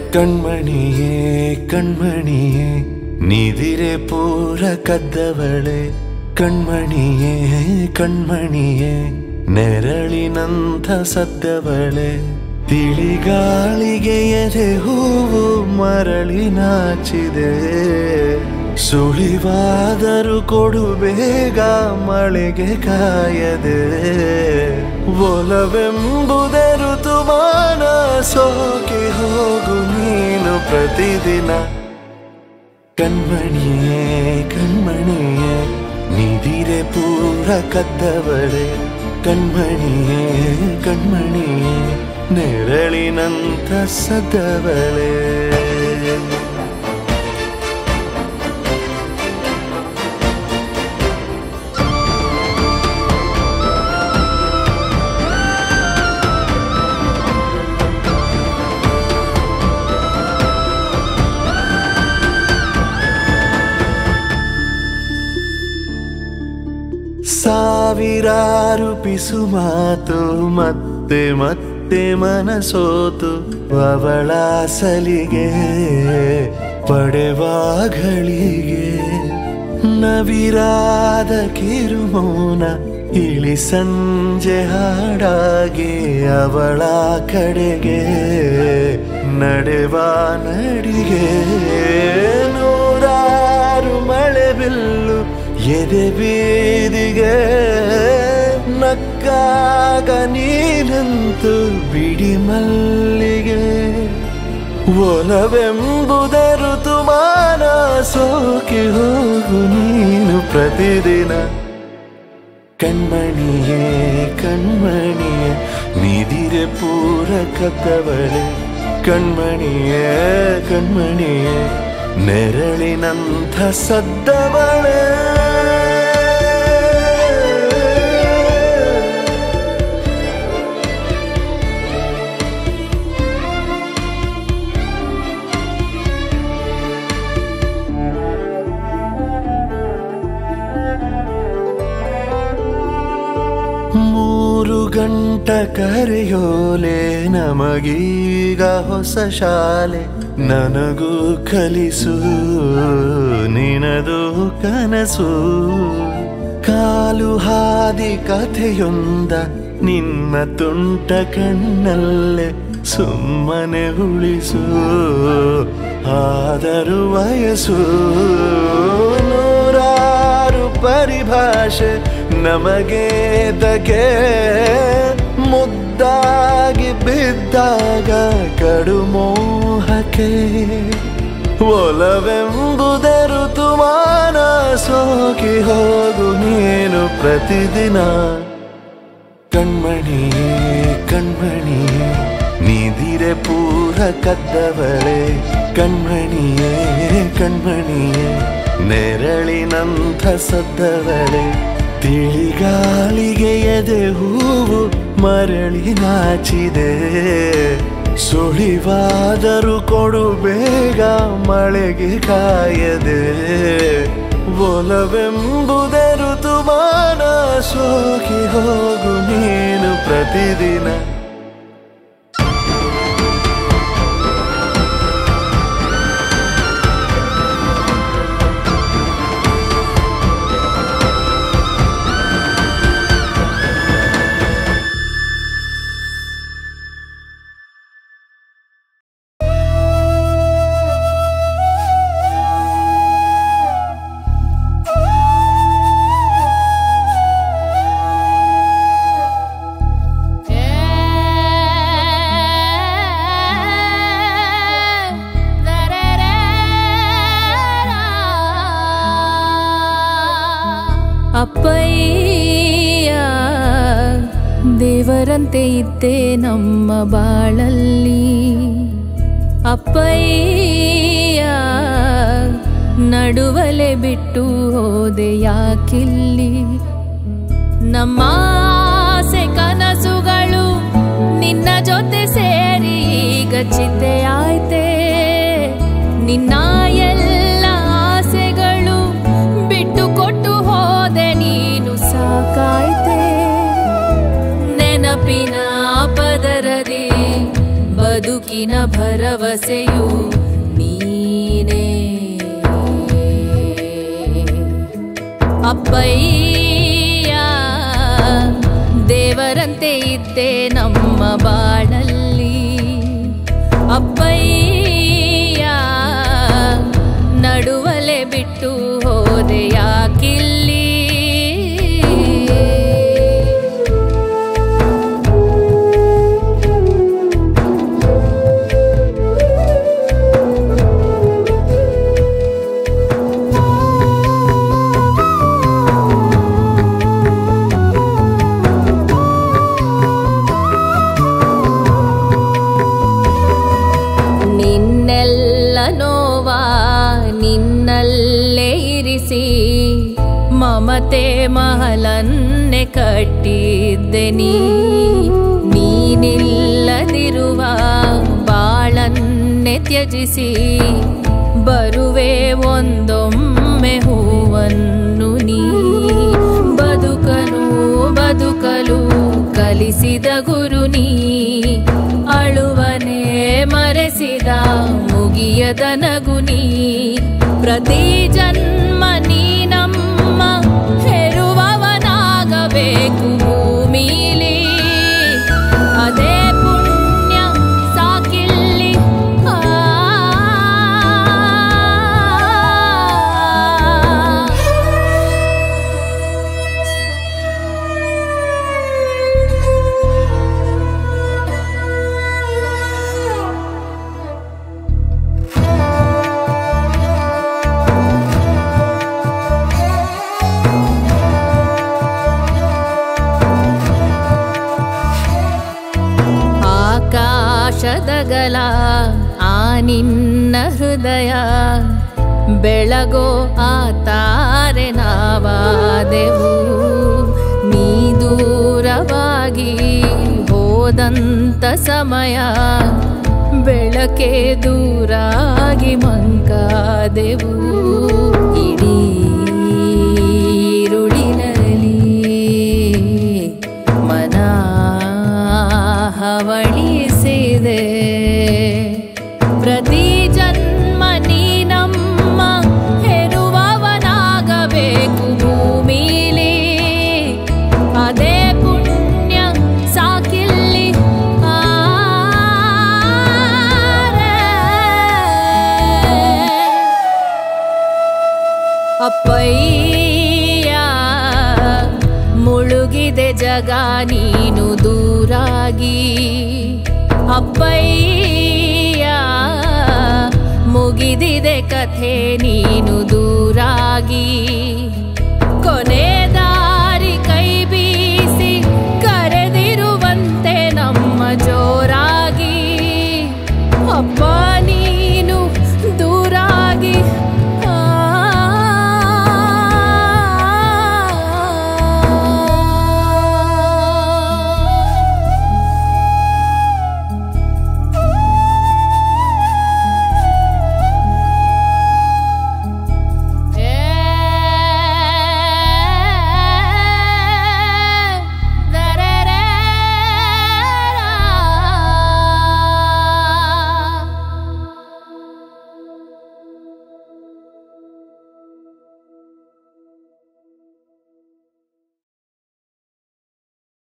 ಕಣ್ಮಣಿಯೇ ಕಣ್ಮಣಿಯೇ ನಿದಿರೆ ಪೂರ ಕದ್ದವಳೆ ಕಣ್ಮಣಿಯೇ ಕಣ್ಮಣಿಯೇ ನೆರಳಿನಂಥ ಸದ್ದವಳೆ ತಿಳಿಗಾಳಿಗೆ ಎದೆ ಹೂವು ಮರಳಿ ನಾಚಿದೆ ಸುಳಿವಾದರೂ ಕೊಡು ಬೇಗ ಮಳೆಗೆ ಕಾಯದೆ ಒಲವೆಂಬುದೇ ಋತುಮಾನ ಸೋಕಿ ಹೋಗು ನೀನು ಪ್ರತಿದಿನ ಕಣ್ಮಣಿಯೇ ಕಣ್ಮಣಿಯೇ ನಿದಿರೆ ಪೂರ ಕದ್ದವಳೆ ಕಣ್ಮಣಿಯೇ ಕಣ್ಮಣಿಯೇ ನೆರಳಿನಂಥ ಸದ್ದವಳೆ ಸಾವಿರಾರು ಪಿಸು ಮಾತು ಮತ್ತೆ ಮತ್ತೆ ಮನಸೋತು ಅವಳ ಸಲಿಗೆ ಪಡೆವಾಗಳಿಗೆ ನವಿರಾದ ಕಿರುಮೌನ ಇಳಿ ಸಂಜೆ ಹಾಡಾಗಿ ಅವಳ ಕಡೆಗೆ ನಡೆವ ನಡಿಗೆ ನೂರಾರು ಮಳೆ ಬಿಲ್ಲು ಎದೆ ಬೀದಿಗೆ ನಕ್ಕಾಗ ನೀನಂತು ಬಿಡಿ ಮಲ್ಲಿಗೆ ಒಲವೆಂಬುದ ಋತುಮಾನ ಸೋಕಿ ಹೋಗು ನೀನು ಪ್ರತಿದಿನ ಕಣ್ಮಣಿಯೇ ಕಣ್ಮಣಿಯೇ ನಿದಿರೆ ಪೂರ ಕದ್ದವಳೆ ಕಣ್ಮಣಿಯೇ ಕಣ್ಮಣಿಯೇ ನೆರಳಿನಂಥ ಸದ್ದವಳೆ ಮೂರು ಗಂಟ ಕರೆಯೋಲೆ ನಮಗೀಗ ಹೊಸ ಶಾಲೆ ನನಗೂ ಕಲಿಸು ನಿನದು ಕನಸು ಕಾಲು ಹಾದಿ ಕಥೆಯೊಂದ ನಿನ್ನ ತುಂಟ ಕಣ್ಣಲ್ಲೇ ಸುಮ್ಮನೆ ಉಳಿಸು ಆದರೂ ವಯಸ್ಸು ನೂರಾರು ಪರಿಭಾಷೆ ನಮಗೆ ದಗೆ ಮುದ್ದಾಗಿ ಬಿದ್ದಾಗ ಕಡು ಮೋಹಕ್ಕೆ ಒಲವೆಂಬುದೇ ಋತುಮಾನ ಸೋಕಿ ಹೋಗು ನೀನು ಪ್ರತಿದಿನ ಕಣ್ಮಣಿಯೇ ಕಣ್ಮಣಿಯೇ ನಿದಿರೆ ಪೂರ ಕದ್ದವಳೆ ಕಣ್ಮಣಿಯೇ ಕಣ್ಮಣಿಯೇ ನೆರಳಿನಂಥ ಸದ್ದವಳೆ ತಿಳಿಗಾಳಿಗೆ ಎದೆ ಹೂವು ಮರಳಿ ನಾಚಿದೆ ಸುಳಿವಾದರೂ ಕೊಡು ಬೇಗ ಮಳೆಗೆ ಕಾಯದೆ ಒಲವೆಂಬುದೇ ಋತುಮಾನ ಸೋಕಿ ಹೋಗು ನೀನು ಪ್ರತಿದಿನ ಅಪ್ಪಯ್ಯ ದೇವರಂತೆ ಇದ್ದೆ ನಮ್ಮ ಬಾಳಲ್ಲಿ ಅಪ್ಪಯ್ಯ ನಡುವಲೆ ಬಿಟ್ಟು ಹೋದೆ ಯಾಕಿಲ್ಲಿ ನಮ್ಮ ಆಸೆ ಕನಸುಗಳು ನಿನ್ನ ಜೊತೆ ಸೇರಿ ಈಗ ಚಿತೆ ಆಯ್ತೆ ನಿನ್ನ ಎಲ್ಲ ಆಸೆಗಳು ಬಿಟ್ಟು ಕೊಟ್ಟು ಹೋದೆ ನೀನು ಸಾಕಾಯ್ತೆ ನೆನಪಿನ ಪದರದಿ ಬದುಕಿ ಬದುಕಿನ ಭರವಸೆಯು ನೀನೇ ಅಪ್ಪಯ್ಯ ದೇವರಂತೆ ಇದ್ದೆ ನಮ್ಮ ಬಾಳಲ್ಲಿ ಅಪ್ಪಯ್ಯ ನಡುವಲೆ ಬಿಟ್ಟು ಹೋದೆ ಯಾಕಿಲ್ಲಿ ನಿನ್ನೆಲ್ಲ ನೋವಾ ನಿನ್ನಲ್ಲೇ ಇರಿಸಿ ಮಮತೆ ಮಹಲನ್ನೆ ಕಟ್ಟಿದ್ದೆ ನೀ ನೀನಿಲ್ಲದಿರುವ ಬಾಳನ್ನೆ ತ್ಯಜಿಸಿ ಬರುವೆ ಒಂದೊಮ್ಮೆ ಹೂವನ್ನು ನೀ ಬದುಕನು ಬದುಕಲು ಕಲಿಸಿದ ಗುರು ನೀ ಅಳುವನೆ ಮರೆಸಿದ ಮುಗಿಯದ ನಗುನಿ ಪ್ರತಿ ಜನ್ಮ ನೀ ನಮ್ಮ ಹೆರುವವನಾಗಬೇಕು ಭೂಮಿಲಿ ಅದೇ ಪುಣ್ಯ ಸಾಕಿಲ್ಲಿ ಆ ಆಕಾಶದಗಲ ಆ ನಿನ್ನ ಹೃದಯ ಬೆಳಗೋ ಆ ತಾರೆ ನಾವಾದೆವು ನೀ ದೂರವಾಗಿ ಹೋದಂತ ಸಮಯ ಬೆಳಕೆ ದೂರಾಗಿ ಮಂಕಾದೆವು ಇಡೀ ಈರುಳಿನಲ್ಲಿ ಮನ ಹವಳಿಸಿದೆ ಪ್ರತಿ ಜನ್ಮ ನೀ ನಮ್ಮ ಹೆರುವವನಾಗಬೇಕು ಭೂಮಿಲಿ ಅದೇ ಪುಣ್ಯ ಸಾಕಿಲ್ಲಿ ಆರೆ. ಅಪ್ಪಯ್ಯ ಮುಳುಗಿದೆ ಜಗ ನೀನು ದೂರಾಗಿ ಅಪ್ಪಯ್ಯ ಮುಗಿದಿದೆ ಕಥೆ ನೀನು ದೂರಾಗಿ ಕೊನೆ